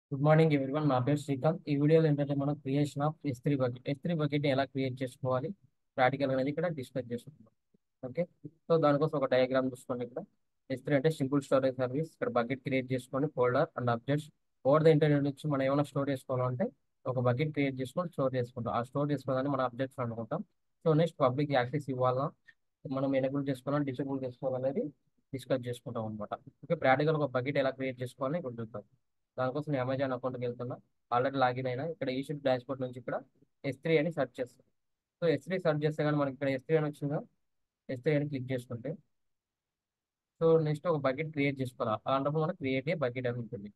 Good morning everyone నా పేరు శ్రీకాంత్ ఈ వీడియోలో ఏంటంటే మనం creation of S three bucket S three బకెట్ని ఎలా క్రియేట్ చేసుకోవాలి ప్రాక్టికల్ అనేది ఇక్కడ డిస్కస్ చేసుకుంటాం ఓకే సో దానికోసం ఒక డయాగ్రామ్ చూసుకోండి ఇక్కడ ఎస్ త్రీ అంటే సింపుల్ స్టోరేజ్ సర్వీస్ ఇక్కడ బకెట్ క్రియేట్ చేసుకొని folder and updates over the internet నుంచి మనం ఏమైనా స్టోర్ చేసుకోవాలంటే ఒక బకెట్ క్రియేట్ చేసుకొని స్టోర్ చేసుకుంటాం ఆ స్టోర్ చేసుకోవాలని మనం అప్డేట్స్ అనుకుంటాం సో నెక్స్ట్ పబ్లిక్ యాక్సెస్ ఇవ్వాలా మనం ఎనేబుల్ చేసుకోవాలని డిసేబుల్ చేసుకోవాలనేది డిస్కస్ చేసుకుంటాం అనమాట ఓకే ప్రాక్టికల్ ఒక బకెట్ ఎలా క్రియేట్ చేసుకోవాలని ఇప్పుడు చూద్దాం దానికోసం నేను అమెజాన్ అకౌంట్కి వెళ్తున్నా ఆల్రెడీ లాగిన్ అయినా ఇక్కడ ఈ షిప్ డాష్బోర్డ్ నుంచి ఇక్కడ ఎస్ త్రీ అని సెర్చ్ చేస్తాం సో ఎస్ త్రీ సెర్చ్ చేస్తే కానీ మనకి ఇక్కడ ఎస్ త్రీ అని వచ్చిందా ఎస్ త్రీ అని క్లిక్ చేసుకుంటే సో నెక్స్ట్ ఒక బకెట్ క్రియేట్ చేసుకోవాలి అలాంటప్పుడు మనం క్రియేట్ ఏ బకెట్ అని ఉంటుంది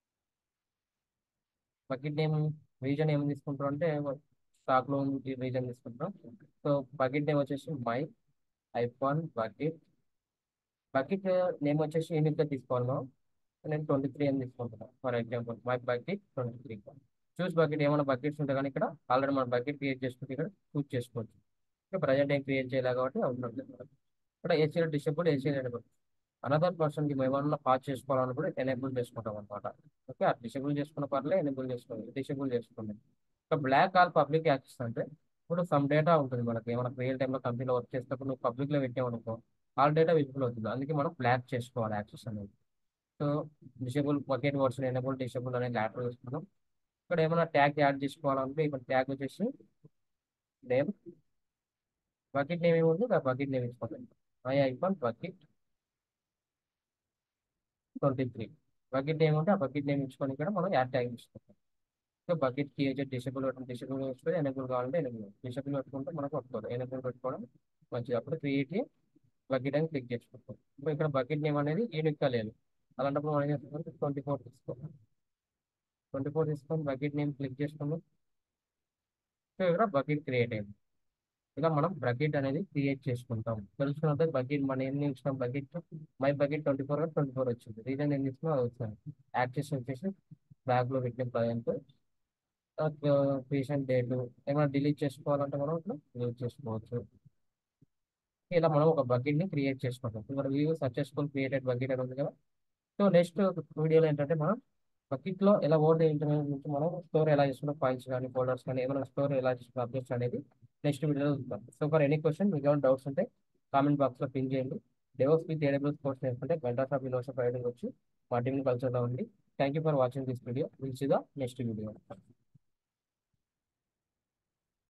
బకెట్ నేమ్ రీజన్ ఏం తీసుకుంటాం అంటే స్టాక్లో రీజన్ తీసుకుంటాం సో బకెట్ నేమ్ వచ్చేసి my iPhone bucket bucket name వచ్చేసి యూనిక్గా తీసుకోవాలి మనం నేను ట్వంటీ త్రీ అని తీసుకుంటున్నాను for example my bucket twenty three choose bucket ఏమైనా బకెట్స్ ఉంటాయి కానీ ఇక్కడ ఆల్రెడీ మనం బకెట్ క్రియేట్ చేసుకుంటే ఇక్కడ చూస్ చేసుకోవచ్చు ఇక్కడ ప్రజెంట్ ఏం క్రియేట్ చేయాలి కాబట్టి అవసరం లేదు మనకు. ఇక్కడ ఏసీలో డిసేబుల్ ఏసీలో ఎనేబుల్ అనదర్ పర్సన్కి మేము ఏమన్నా పాస్ చేసుకోవాలని కూడా ఎనేబుల్ చేసుకుంటాం అనమాట ఓకే ఆ డిసేబుల్ చేసుకున్న పర్లే ఎనేబుల్ చేసుకోవాలి డిసేబుల్ చేసుకోండి ఇక్కడ బ్లాక్ ఆల్ పబ్లిక్ యాక్సెస్ అంటే ఇప్పుడు సమ్ డేటా ఉంటుంది మనకి ఏమైనా రియల్ టైంలో కంపెనీలో వర్క్ చేసేటప్పుడు నువ్వు పబ్లిక్లో పెట్టామనుకో ఆల్ డేటా విజిబుల్ అవుతుంది అందుకే మనం బ్లాక్ చేసుకోవాలి యాక్సెస్ అనేది so disable bucket version enable disable అనేది యాడ్ చేసుకున్నాం ఇక్కడ ఏమైనా ట్యాగ్ యాడ్ చేసుకోవాలంటే ఇక్కడ ట్యాగ్ వచ్చేసి నేమ్ బకెట్ నేమ్ ఏముంది ఆ బకెట్ నేమ్ ఇచ్చుకోవాలి my iPhone bucket twenty three bucket name ఉంటే ఆ బకెట్ నేమ్ ఇచ్చుకొని ఇక్కడ మనం యాడ్ ట్యాగ్ ఇచ్చుకుంటాం సో బకెట్ క్రియేట్ డిసేబుల్ పెట్టడం డిసేబుల్ వస్తుంది ఎనేబుల్ కావాలంటే ఎనేబుల్ డిసేబుల్ పెట్టుకుంటే మనకు వస్తుంది ఎనేబుల్ పెట్టుకోవడం మంచిది అప్పుడు క్రియేట్ బకెట్ అని క్లిక్ చేసుకుంటాం ఇప్పుడు ఇక్కడ బకెట్ నేమ్ అనేది యూనిక్గా లేదు అలాంటప్పుడు మనం ఏం చేస్తాం ట్వంటీ ఫోర్ తీసుకోవాలి ట్వంటీ ఫోర్ తీసుకొని బకెట్ నేమ్ క్లిక్ చేసుకున్నాం సో ఇక్కడ బకెట్ క్రియేట్ అయింది ఇలా మనం బకెట్ అనేది క్రియేట్ చేసుకుంటాం తెలుసుకున్నంత బకెట్ మనం ఏం ఇచ్చినాం bucket my bucket twenty four twenty four వచ్చింది రీజన్ ఏం తీసుకున్నా అది వచ్చింది యాక్సెస్ వచ్చేసి బ్యాగ్లో పెట్టిన ప్రజెంట్ పేషెంట్ డేట్ ఏమైనా డిలీట్ చేసుకోవాలంటే మనం ఇట్లా డిలీట్ చేసుకోవచ్చు ఇలా మనం ఒక బకెట్ ని క్రియేట్ చేసుకుంటాం ఇక్కడ వ్యూ సక్సెస్ఫుల్ క్రియేటెడ్ బకెట్ అని ఉంది కదా సో నెక్స్ట్ వీడియోలో ఏంటంటే మనం బకెట్ లో ఎలా ఓల్డ్ ఇంటర్నెట్ నుంచి మనం స్టోర్ ఎలా చేసుకున్నాం ఫైల్స్ కానీ ఫోల్డర్స్ కానీ ఏమైనా స్టోర్ ఎలా చేసుకున్న అప్డేట్స్ అనేది నెక్స్ట్ వీడియోలో చూద్దాం సో ఫర్ ఎనీ క్వశ్చన్ మీకు ఏమైనా డౌట్స్ ఉంటే కామెంట్ బాక్స్ లో పిన్ చేయండి డెవోస్ విత్ ఏడబ్ల్యూస్ కోర్స్ నేర్చుకుంటే గంటా ఆఫ్ ఇన్నోషన్ ప్రయోజనం వచ్చి మా టీంని కల్చర్లో ఉంది thank you for watching this video will see the next video